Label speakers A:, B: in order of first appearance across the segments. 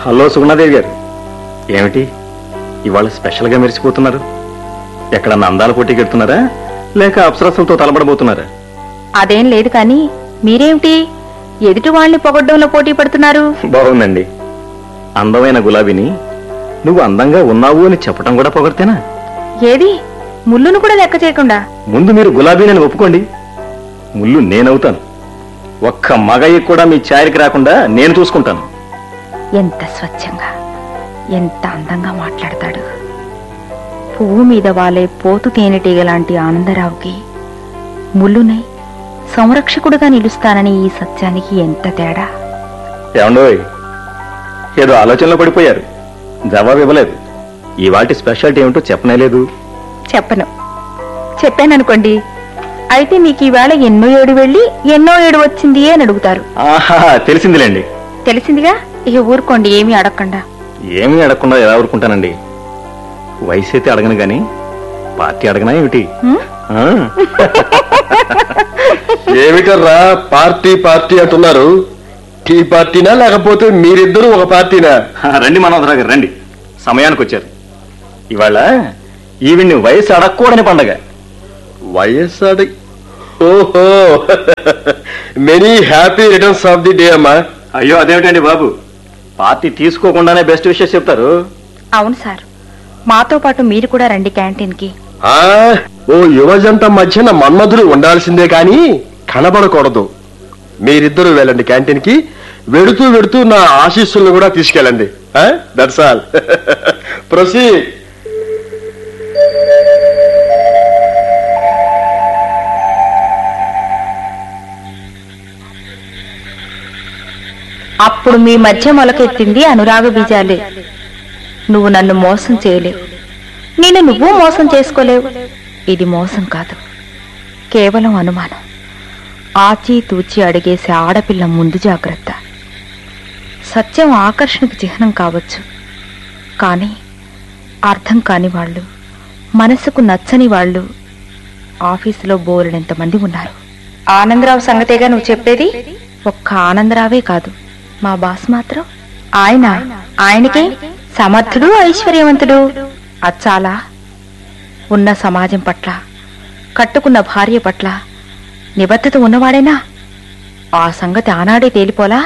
A: Hello సుగుణాదేవి గారు ఏమిటి ఇవాళ స్పెషల్గా మెరిసిపోతున్నారు ఎక్కడన్నా అందాల పోటీకి ఎడుతున్నారా లేక అప్సరసలతో తలబడబోతున్నారా
B: అదేం లేదు కానీ మీరేమిటి ఎదుటి వాళ్ళని పొగడ్డంలో పోటీ పడుతున్నారు
A: బాగుందండి అందమైన గులాబీని నువ్వు అందంగా ఉన్నావు అని చెప్పడం కూడా పొగడితేనా
B: ఏది ముళ్ళును కూడా లెక్క చేయకుండా
A: ముందు మీరు గులాబీని ఒప్పుకోండి ముళ్ళు నేనవుతాను ఒక్క మగయ్య కూడా మీ ఛాయకి రాకుండా నేను చూసుకుంటాను
B: ఎంత స్వచ్ఛంగా ఎంత అందంగా మాట్లాడతాడు పువ్వు మీద వాలే పోతు తేనెటీగ లాంటి ఆనందరావుకి ముళ్ళునై సంరక్షకుడుగా నిలుస్తానని ఈ సత్యానికి ఎంత తేడా
A: ఏమండోయ్ ఏదో ఆలోచనలో పడిపోయారు జవాబు ఇవ్వలేదు ఇవాటి స్పెషాలిటీ ఏమిటో చెప్పనేలేదు
B: చెప్పను చెప్పాననుకోండి అయితే మీకు ఈవేళ ఎన్నో ఏడు వెళ్ళి ఎన్నో ఏడు వచ్చింది అని అడుగుతారు
A: ఆహా తెలిసిందిలేండి
B: తెలిసిందిగా ఇక ఊరుకోండి ఏమీ అడగకుండా
A: ఏమీ అడగకుండా ఎలా ఊరుకుంటానండి వయసు అయితే అడగను గాని పార్టీ అడగనా ఏమిటి
B: హ్మ్?
A: ఆ,
C: ఏమిటర్రా పార్టీ పార్టీ అంటున్నారు టీ పార్టీనా లేకపోతే మీరిద్దరూ ఒక పార్టీనా
A: రండి మనోహరరావు గారు రండి సమయానికి వచ్చారు ఇవాళ ఈవిడ్ని వయసు అడగకూడని పండగ
C: వైఎస్ఆర్ ఓహో many happy returns of the day అమ్మా
A: అయ్యో అదేమిటండి బాబు పార్టీ తీసుకోకుండానే బెస్ట్ విషయం చెప్తారు
B: అవును సార్ మాతో పాటు మీరు కూడా రండి క్యాంటీన్కి
C: ఆ, ఓ యువజంట మధ్యన మన్మధుడు ఉండాల్సిందే కానీ కనబడకూడదు మీరిద్దరూ వెళ్ళండి క్యాంటీన్ కి వెడుతూ వెడుతూ నా ఆశీస్సులను కూడా తీసుకెళ్ళండి దట్స్ ఆల్ ప్రొసీ
B: అప్పుడు మీ మధ్య మొలకెత్తింది అనురాగ బీజాలే నువ్వు నన్ను మోసం చేయలేవు నేను నువ్వు మోసం చేసుకోలేవు ఇది మోసం కాదు కేవలం అనుమానం ఆచి తూచి అడిగేసే ఆడపిల్ల ముందు జాగ్రత్త సత్యం ఆకర్షణకు చిహ్నం కావచ్చు కానీ అర్థం కాని వాళ్ళు మనసుకు నచ్చని వాళ్ళు ఆఫీసులో బోలెడంత మంది ఉన్నారు ఆనందరావు సంగతేగా నువ్వు చెప్పేది ఒక్క ఆనందరావే కాదు మా బాస్ మాత్రం ఆయన ఆయనకే సమర్థుడు ఐశ్వర్యవంతుడు అచ్చాలా ఉన్న సమాజం పట్ల కట్టుకున్న భార్య పట్ల నిబద్ధత ఉన్నవాడేనా ఆ సంగతి ఆనాడే తేలిపోలా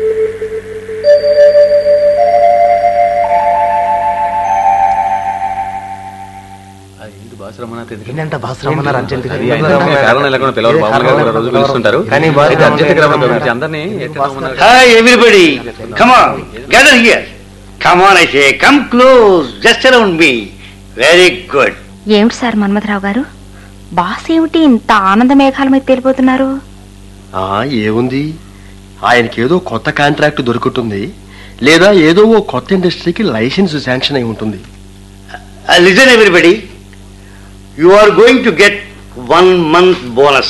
D: ఏంటంటే భాస్రమన్నారు అర్జెంట్
E: అది అయితే కారణం లేకుండా పిలవరు బాబు గారు కూడా రోజు పిలుస్తుంటారు
D: కానీ
E: అయితే అర్జెంట్ గా రమ్మని అందరినీ ఎట్లా రమ్మన్నారు?
F: Hi, everybody. Come on, gather here. Come on, I say. Come close, just around me. Very good.
B: ఏమిటి సార్ మన్మథరావు గారు బాస్ ఏమిటి ఇంత ఆనంద మేఘాల మీద తేలిపోతున్నారు
C: ఆ ఏముంది ఆయనకేదో కొత్త కాంట్రాక్ట్ దొరుకుతుంది లేదా ఏదో ఓ కొత్త ఇండస్ట్రీకి లైసెన్స్ శాంక్షన్ అయి ఉంటుంది
F: Uh, listen, everybody. You are going to get one month bonus.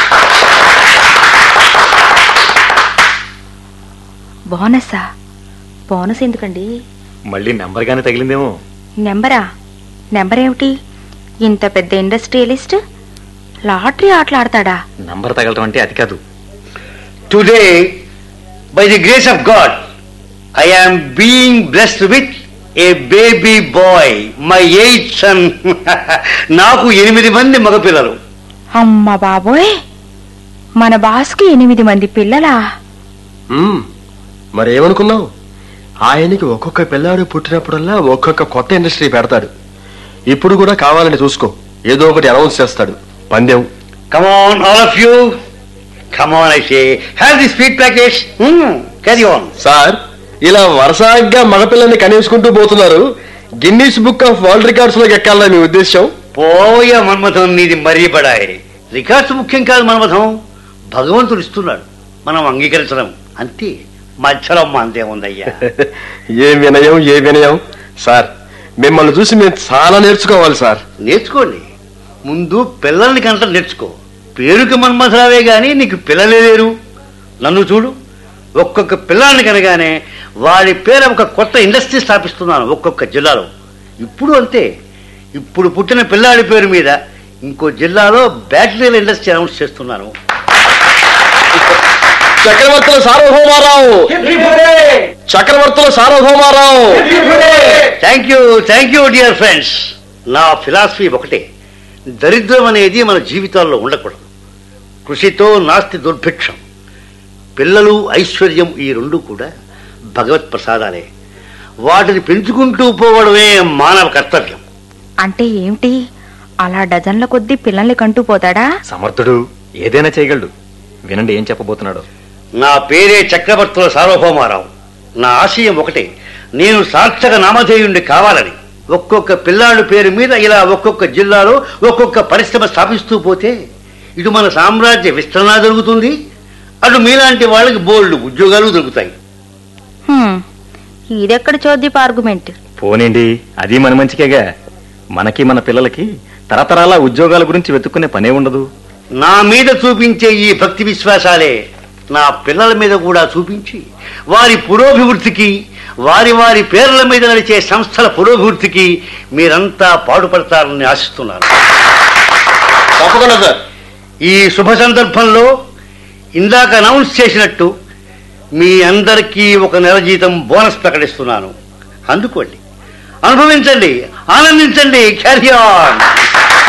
B: బోనసా బోనస్ ఎందుకండి
A: మళ్ళీ నెంబర్ గానే తగిలిందేమో
B: నెంబరా నెంబర్ ఏమిటి ఇంత పెద్ద ఇండస్ట్రియలిస్ట్ లాటరీ ఆటలాడతాడా
A: నంబర్ తగలటం అంటే అది కాదు
F: Today, by the grace of God, I am being blessed with a baby boy, my eighth son. నాకు ఎనిమిది మంది మగపిల్లలు
B: అమ్మ బాబోయ్ మన బాస్కి ఎనిమిది మంది పిల్లలా
C: మ్మ్. మరేమనుకున్నావు ఆయనకి ఒక్కొక్క పిల్లాడు పుట్టినప్పుడల్లా ఒక్కొక్క కొత్త ఇండస్ట్రీ పెడతాడు ఇప్పుడు కూడా కావాలని చూసుకో ఏదో ఒకటి అనౌన్స్ చేస్తాడు పందెం
F: Come on, all of you. Come on, I say. Have this sweet package. Hmm, carry on.
C: Sir ఇలా వరుసగా మగపిల్లని కనేసుకుంటూ పోతున్నారు Guinness book of world records లోకి ఎక్కాలని మీ ఉద్దేశం
F: పోయ మన్మథం నీది మరీ బడాయి రికార్డ్స్ ముఖ్యం కాదు మన్మథం భగవంతుడు ఇస్తున్నాడు మనం అంగీకరించడం అంతే మధ్యలో మందే ఉందయ్యా
C: ఏ వినయం ఏ వినయం సార్ మిమ్మల్ని చూసి మేము చాలా నేర్చుకోవాలి సార్
F: నేర్చుకోండి ముందు పిల్లల్ని కంట నేర్చుకో పేరుకి మన్మథరావే గాని నీకు పిల్లలే లేరు నన్ను చూడు ఒక్కొక్క పిల్లాన్ని కనగానే వాడి పేరు ఒక కొత్త ఇండస్ట్రీ స్థాపిస్తున్నాను ఒక్కొక్క జిల్లాలో ఇప్పుడు అంతే ఇప్పుడు పుట్టిన పిల్లాడి పేరు మీద ఇంకో జిల్లాలో బ్యాటరీల ఇండస్ట్రీ అనౌన్స్ చేస్తున్నాను
C: Chakravarthula Sarvabhaumarao Chakravarthula Sarvabhaumarao
F: thank you thank you dear friends నా ఫిలాసఫీ ఒకటే దరిద్రం అనేది మన జీవితాల్లో ఉండకూడదు కృషితో నాస్తి దుర్భిక్షం పిల్లలు ఐశ్వర్యం ఈ రెండు కూడా భగవత్ ప్రసాదాలే వాటిని పెంచుకుంటూ పోవడమే మానవ కర్తవ్యం
B: అంటే ఏమిటి అలా డజన్ల కొద్దీ పిల్లల్ని కంటూ పోతాడా
A: సమర్థుడు ఏదైనా చేయగలడు వినండి ఏం చెప్పబోతున్నాడు
F: నా పేరే చక్రవర్తుల సార్వభౌమారావు నా ఆశయం ఒకటే నేను సార్థక నామధేయుణ్ణి కావాలని ఒక్కొక్క పిల్లాడు పేరు మీద ఇలా ఒక్కొక్క జిల్లాలో ఒక్కొక్క పరిశ్రమ స్థాపిస్తూ పోతే ఇటు మన సామ్రాజ్య విస్తరణ జరుగుతుంది అటు మీలాంటి వాళ్ళకి బోల్డ్ ఉద్యోగాలు దొరుకుతాయి
B: హ్మ్, ఇదెక్కడ చోద్యపు ఆర్గ్యుమెంట్
A: పోనీండి అది మన మంచికేగా మనకి మన పిల్లలకి తరతరాల ఉద్యోగాల గురించి వెతుక్కునే పనే ఉండదు
F: నా మీద చూపించే ఈ భక్తి విశ్వాసాలే నా పిల్లల మీద కూడా చూపించి వారి పురోభివృద్ధికి వారి వారి పేర్ల మీద నడిచే సంస్థల పురోభివృద్ధికి మీరంతా పాటుపడతారని ఆశిస్తున్నాను
C: తప్పకుండా సార్
F: ఈ శుభ సందర్భంలో ఇందాక అనౌన్స్ చేసినట్టు మీ అందరికీ ఒక నెల జీతం బోనస్ ప్రకటిస్తున్నాను అందుకోండి అనుభవించండి ఆనందించండి క్యారీ ఆన్